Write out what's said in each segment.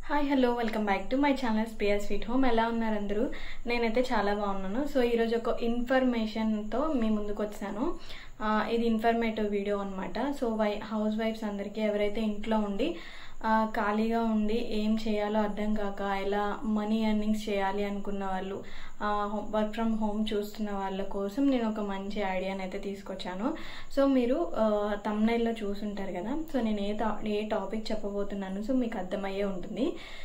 hi hello welcome back to my channel spear sweet home ఎలా ఉన్నారు అందరూ నేనైతే చాలా బాగున్నాను సో ఈరోజు ఒక ఇన్ఫర్మేషన్తో మీ ముందుకు వచ్చాను ఆ, ఇది ఇన్ఫర్మేటివ్ వీడియో అనమాట సో వై హౌస్ వైఫ్స్ అందరికీ ఎవరైతే ఇంట్లో ఉండి ఆ, ఖాళీగా ఉండి ఏం చేయాలో అర్థం కాక ఎలా మనీ ఎర్నింగ్స్ చేయాలి అనుకున్న వాళ్ళు వర్క్ ఫ్రమ్ హోమ్ చూస్తున్న వాళ్ళ కోసం నేను ఒక మంచి ఐడియాని అయితే తీసుకొచ్చాను సో మీరు తమ్నైల్లో చూసుంటారు కదా సో నేను ఏ టా- ఏ టాపిక్ చెప్పబోతున్నాను సో మీకు అర్థమయ్యే ఉంటుంది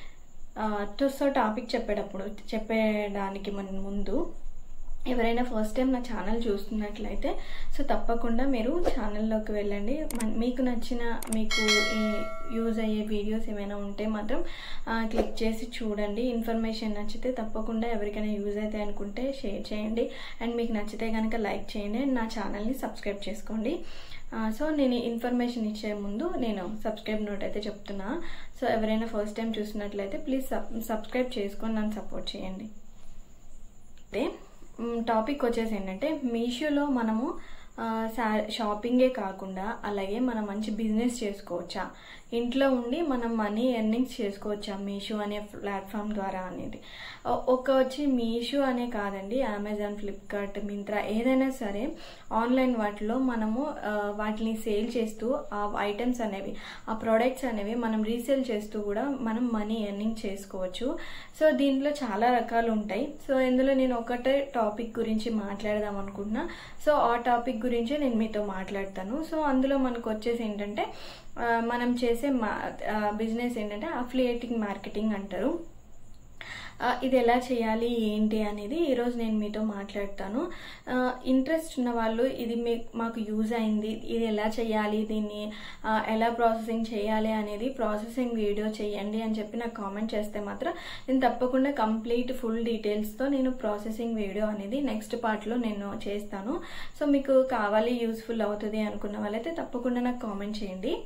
సో టాపిక్ చెప్పేటప్పుడు చెప్పేదానికి మన ముందు ఎవరైనా ఫస్ట్ టైం నా ఛానల్ చూస్తున్నట్లయితే సో తప్పకుండా మీరు ఛానల్లోకి వెళ్ళండి మన- మీకు నచ్చిన మీకు యూజ్ అయ్యే వీడియోస్ ఏమైనా ఉంటే మాత్రం క్లిక్ చేసి చూడండి ఇన్ఫర్మేషన్ నచ్చితే తప్పకుండా ఎవరికైనా యూజ్ అయితే అనుకుంటే షేర్ చేయండి అండ్ మీకు నచ్చితే కనుక లైక్ చేయండి అండ్ నా ఛానల్ని సబ్స్క్రైబ్ చేసుకోండి ఆ, సో నేను ఇన్ఫర్మేషన్ ఇచ్చే ముందు నేను సబ్స్క్రైబ్ నోట్ అయితే చెప్తున్నా సో ఎవరైనా ఫస్ట్ టైం చూసినట్లయితే ప్లీజ్ సబ్స్క్రైబ్ చేసుకొని నన్ను సపోర్ట్ చేయండి అయితే మ్, టాపిక్ వచ్చేసి ఏంటంటే మీషోలో మనము ఆ, శా- షాపింగే కాకుండా అలాగే మనం మంచి బిజినెస్ చేసుకోవచ్చా ఇంట్లో ఉండి మనం మనీ ఎర్నింగ్స్ చేసుకోవచ్చా మీషో అనే ప్లాట్ఫామ్ ద్వారా అనేది ఒ- ఒక వచ్చి మీషో అనే కాదండి అమెజాన్ ఫ్లిప్కార్ట్ మింత్రా ఏదైనా సరే ఆన్లైన్ వాటిలో మనము ఆ, వాటిని సేల్ చేస్తూ ఆ ఐటమ్స్ అనేవి ఆ ప్రోడక్ట్స్ అనేవి మనం రీసేల్ చేస్తూ కూడా మనం మనీ ఎర్నింగ్ చేసుకోవచ్చు సో దీంట్లో చాలా రకాలు ఉంటాయి సో ఇందులో నేను ఒకటే టాపిక్ గురించి మాట్లాడదాం అనుకుంటున్నా సో ఆ టాపిక్ గురించే నేను మీతో మాట్లాడతాను సో అందులో మనకు వచ్చేసి ఏంటంటే ఆ, మనం చేసే మా బిజినెస్ ఏంటంటే అఫిలియేటింగ్ మార్కెటింగ్ అంటారు ఆ, ఇది ఎలా చేయాలి ఏంటి అనేది ఈరోజు నేను మీతో మాట్లాడతాను ఇంట్రెస్ట్ ఉన్న వాళ్ళు ఇది మీ మాకు యూజ్ అయింది ఇది ఎలా చేయాలి దీన్ని ఆ, ఎలా ప్రాసెసింగ్ చేయాలి అనేది ప్రాసెసింగ్ వీడియో చేయండి అని చెప్పి నాకు కామెంట్ చేస్తే మాత్రం నేను తప్పకుండా కంప్లీట్ ఫుల్ డీటెయిల్స్తో నేను ప్రాసెసింగ్ వీడియో అనేది నెక్స్ట్ పార్ట్లో నేను చేస్తాను సో మీకు కావాలి యూస్ఫుల్ అవుతుంది అనుకున్న వాళ్ళైతే తప్పకుండా నాకు కామెంట్ చేయండి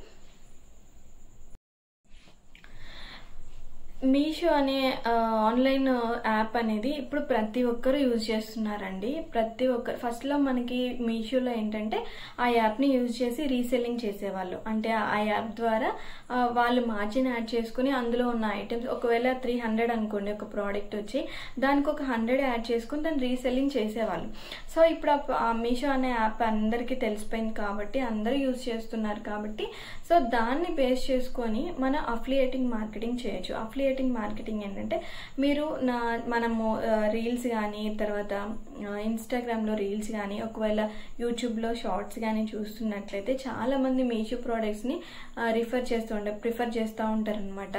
మీషో అనే ఆ, ఆన్లైన్ యాప్ అనేది ఇప్పుడు ప్రతి ఒక్కరు యూజ్ చేస్తున్నారండి ప్రతి ఒక్కరు ఫస్ట్లో మనకి మీషోలో ఏంటంటే ఆ యాప్ని యూజ్ చేసి రీసెల్లింగ్ చేసేవాళ్ళు అంటే ఆ యాప్ ద్వారా ఆ, వాళ్ళు మార్జిన్ యాడ్ చేసుకుని అందులో ఉన్న ఐటమ్స్ ఒకవేళ త్రీ హండ్రెడ్ అనుకోండి ఒక ప్రోడక్ట్ వచ్చి దానికి ఒక హండ్రెడ్ యాడ్ చేసుకుని దాన్ని రీసెల్లింగ్ చేసేవాళ్ళు సో ఇప్పుడు ఆ- ఆ మీషో అనే యాప్ అందరికీ తెలిసిపోయింది కాబట్టి అందరూ యూజ్ చేస్తున్నారు కాబట్టి సో దాన్ని బేస్ చేసుకొని మన అఫిలియేటింగ్ మార్కెటింగ్ చేయొచ్చు అఫిలియేటింగ్ మార్కెటింగ్ ఏంటంటే మీరు నా మనము రీల్స్ కానీ తర్వాత ఇన్స్టాగ్రామ్లో రీల్స్ కానీ ఒకవేళ యూట్యూబ్లో షార్ట్స్ కానీ చూస్తున్నట్లయితే చాలా మంది మీషో ప్రోడక్ట్స్ని రిఫర్ చేస్తూ ఉంటారు ప్రిఫర్ చేస్తూ ఉంటారు అనమాట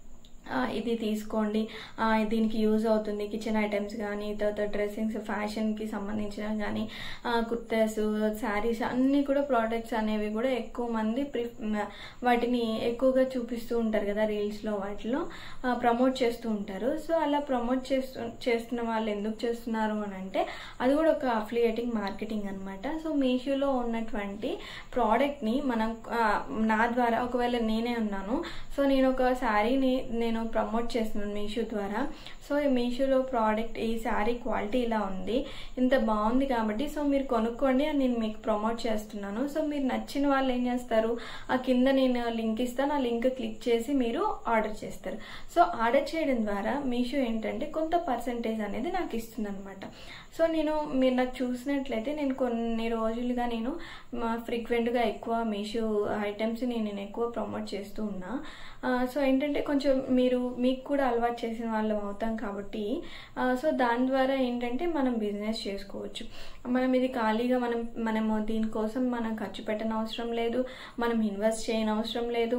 ఆ, ఇది తీసుకోండి ఆ, దీనికి యూజ్ అవుతుంది కిచెన్ ఐటమ్స్ కానీ తర్వాత డ్రెస్సింగ్స్ ఫ్యాషన్కి సంబంధించిన కానీ కుర్తాస్ శారీస్ అన్నీ కూడా ప్రోడక్ట్స్ అనేవి కూడా ఎక్కువ మంది ప్రిఫ్ మ- వాటిని ఎక్కువగా చూపిస్తూ ఉంటారు కదా రీల్స్లో వాటిలో ప్రమోట్ చేస్తూ ఉంటారు సో అలా ప్రమోట్ చేస్తూ చేస్తున్న వాళ్ళు ఎందుకు చేస్తున్నారు అని అంటే అది కూడా ఒక అఫిలియేటింగ్ మార్కెటింగ్ అనమాట సో మీషోలో ఉన్నటువంటి ప్రోడక్ట్ని మనం ఆ, నా ద్వారా ఒకవేళ నేనే ఉన్నాను సో నేను ఒక శారీని నేను ప్రమోట్ చేస్తున్నాను మీషో ద్వారా సో ఈ మీషోలో ప్రోడక్ట్ ఈ శారీ క్వాలిటీ ఇలా ఉంది ఇంత బాగుంది కాబట్టి సో మీరు కొనుక్కోండి అని నేను మీకు ప్రమోట్ చేస్తున్నాను సో మీరు నచ్చిన వాళ్ళు ఏం చేస్తారు ఆ కింద నేను లింక్ ఇస్తాను ఆ లింక్ క్లిక్ చేసి మీరు ఆర్డర్ చేస్తారు సో ఆర్డర్ చేయడం ద్వారా మీషో ఏంటంటే కొంత పర్సంటేజ్ అనేది నాకు ఇస్తుంది అనమాట సో నేను మీరు నాకు చూసినట్లయితే నేను కొన్ని రోజులుగా నేను ఫ్రీక్వెంట్గా ఎక్కువ మీషో ఐటమ్స్ని నేను ఎక్కువ ప్రమోట్ చేస్తూ ఉన్నా ఆ, సో ఏంటంటే కొంచెం మీరు మీకు కూడా అలవాటు చేసిన వాళ్ళం అవుతాం కాబట్టి ఆ, సో దాని ద్వారా ఏంటంటే మనం బిజినెస్ చేసుకోవచ్చు మనం ఇది ఖాళీగా మనం మనము దీనికోసం మనం ఖర్చు పెట్టనవసరం అవసరం లేదు మనం ఇన్వెస్ట్ చేయని అవసరం లేదు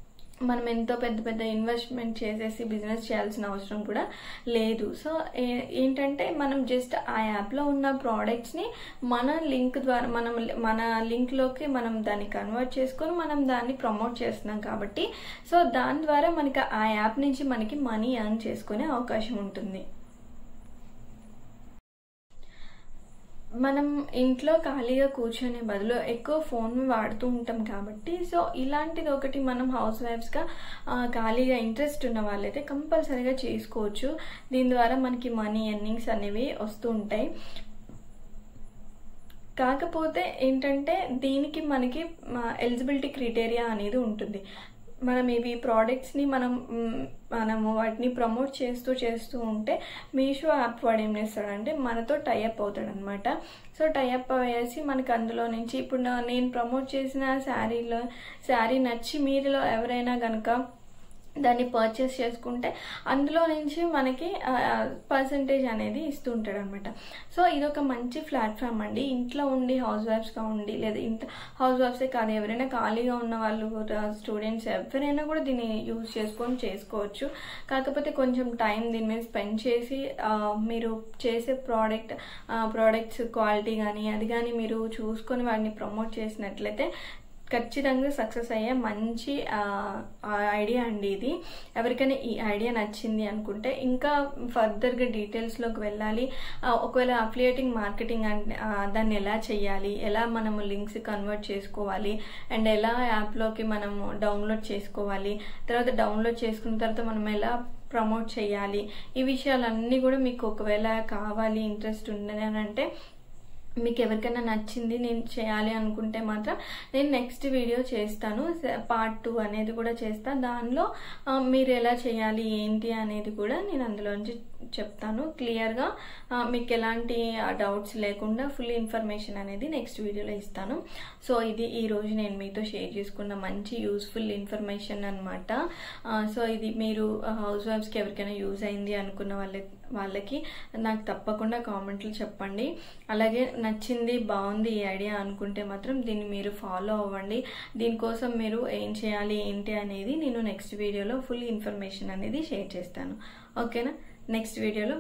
మనం ఎంతో పెద్ద పెద్ద ఇన్వెస్ట్మెంట్ చేసేసి బిజినెస్ చేయాల్సిన అవసరం కూడా లేదు సో ఏ- ఏంటంటే మనం జస్ట్ ఆ యాప్లో ఉన్న ప్రోడక్ట్స్ని మన లింక్ ద్వారా మనం మన లింక్లోకి మనం దాన్ని కన్వర్ట్ చేసుకొని మనం దాన్ని ప్రమోట్ చేస్తున్నాం కాబట్టి సో దాని ద్వారా మనకి ఆ యాప్ నుంచి మనకి మనీ ఎర్న్ చేసుకునే అవకాశం ఉంటుంది మనం ఇంట్లో ఖాళీగా కూర్చొనే బదులు ఎక్కువ ఫోన్ వాడుతూ ఉంటాం కాబట్టి సో ఇలాంటిది ఒకటి మనం హౌస్ వైఫ్స్గా ఆ, ఖాళీగా ఇంట్రెస్ట్ ఉన్న వాళ్ళైతే కంపల్సరీగా చేసుకోవచ్చు దీని ద్వారా మనకి మనీ ఎర్నింగ్స్ అనేవి వస్తూ ఉంటాయి కాకపోతే ఏంటంటే దీనికి మనకి ఎలిజిబిలిటీ క్రైటీరియా అనేది ఉంటుంది మనం ఇవి ప్రోడక్ట్స్ని మనం మ్, మనము వాటిని ప్రమోట్ చేస్తూ చేస్తూ ఉంటే మీషో యాప్ వాడు ఏం చేస్తాడంటే మనతో టైఅప్ అవుతాడు అనమాట సో టైఅప్ అయ్యేసి మనకి అందులో నుంచి ఇప్పుడు నా- నేను ప్రమోట్ చేసిన శారీలో శారీ నచ్చి మీరులో ఎవరైనా కనుక దాన్ని పర్చేస్ చేసుకుంటే అందులో నుంచి మనకి పర్సంటేజ్ అనేది ఇస్తూ ఉంటాడు అనమాట సో ఇదొక మంచి ప్లాట్ఫామ్ అండి ఇంట్లో ఉండి హౌస్ వైఫ్స్గా ఉండి లేదా ఇంట్లో హౌస్ వైఫ్సే కాదు ఎవరైనా ఖాళీగా ఉన్న వాళ్ళు స్టూడెంట్స్ ఎవరైనా కూడా దీన్ని యూజ్ చేసుకొని చేసుకోవచ్చు కాకపోతే కొంచెం టైం దీని మీద స్పెండ్ చేసి ఆ, మీరు చేసే ప్రోడక్ట్ ప్రోడక్ట్స్ క్వాలిటీ కానీ అది కానీ మీరు చూసుకొని వాటిని ప్రమోట్ చేసినట్లయితే ఖచ్చితంగా సక్సెస్ అయ్యే మంచి ఐడియా అండి ఇది ఎవరికైనా ఈ ఐడియా నచ్చింది అనుకుంటే ఇంకా ఫర్దర్గా డీటెయిల్స్లోకి వెళ్ళాలి ఆ, ఒకవేళ అఫిలియేటింగ్ మార్కెటింగ్ అంటే ఆ, దాన్ని ఎలా చేయాలి ఎలా మనము లింక్స్ కన్వర్ట్ చేసుకోవాలి అండ్ ఎలా యాప్లోకి మనము డౌన్లోడ్ చేసుకోవాలి తర్వాత డౌన్లోడ్ చేసుకున్న తర్వాత మనం ఎలా ప్రమోట్ చేయాలి ఈ విషయాలన్నీ కూడా మీకు ఒకవేళ కావాలి ఇంట్రెస్ట్ ఉన్నది అని అంటే మీకు ఎవరికైనా నచ్చింది నేను చేయాలి అనుకుంటే మాత్రం నేను నెక్స్ట్ వీడియో చేస్తాను పార్ట్ టూ అనేది కూడా చేస్తాను దానిలో ఆ, మీరు ఎలా చేయాలి ఏంటి అనేది కూడా నేను అందులోంచి చెప్తాను క్లియర్గా మీకు ఎలాంటి డౌట్స్ లేకుండా ఫుల్ ఇన్ఫర్మేషన్ అనేది నెక్స్ట్ వీడియోలో ఇస్తాను సో ఇది ఈ రోజు నేను మీతో షేర్ చేసుకున్న మంచి యూస్ఫుల్ ఇన్ఫర్మేషన్ అనమాట సో ఇది మీరు హౌస్ వైఫ్స్కి ఎవరికైనా యూజ్ అయింది అనుకున్న వాళ్ళ వాళ్ళకి నాకు తప్పకుండా కామెంట్లు చెప్పండి అలాగే నచ్చింది బాగుంది ఈ ఐడియా అనుకుంటే మాత్రం దీన్ని మీరు ఫాలో అవ్వండి దీనికోసం మీరు ఏం చేయాలి ఏంటి అనేది నేను నెక్స్ట్ వీడియోలో ఫుల్ ఇన్ఫర్మేషన్ అనేది షేర్ చేస్తాను ఓకేనా నెక్స్ట్ వీడియోలో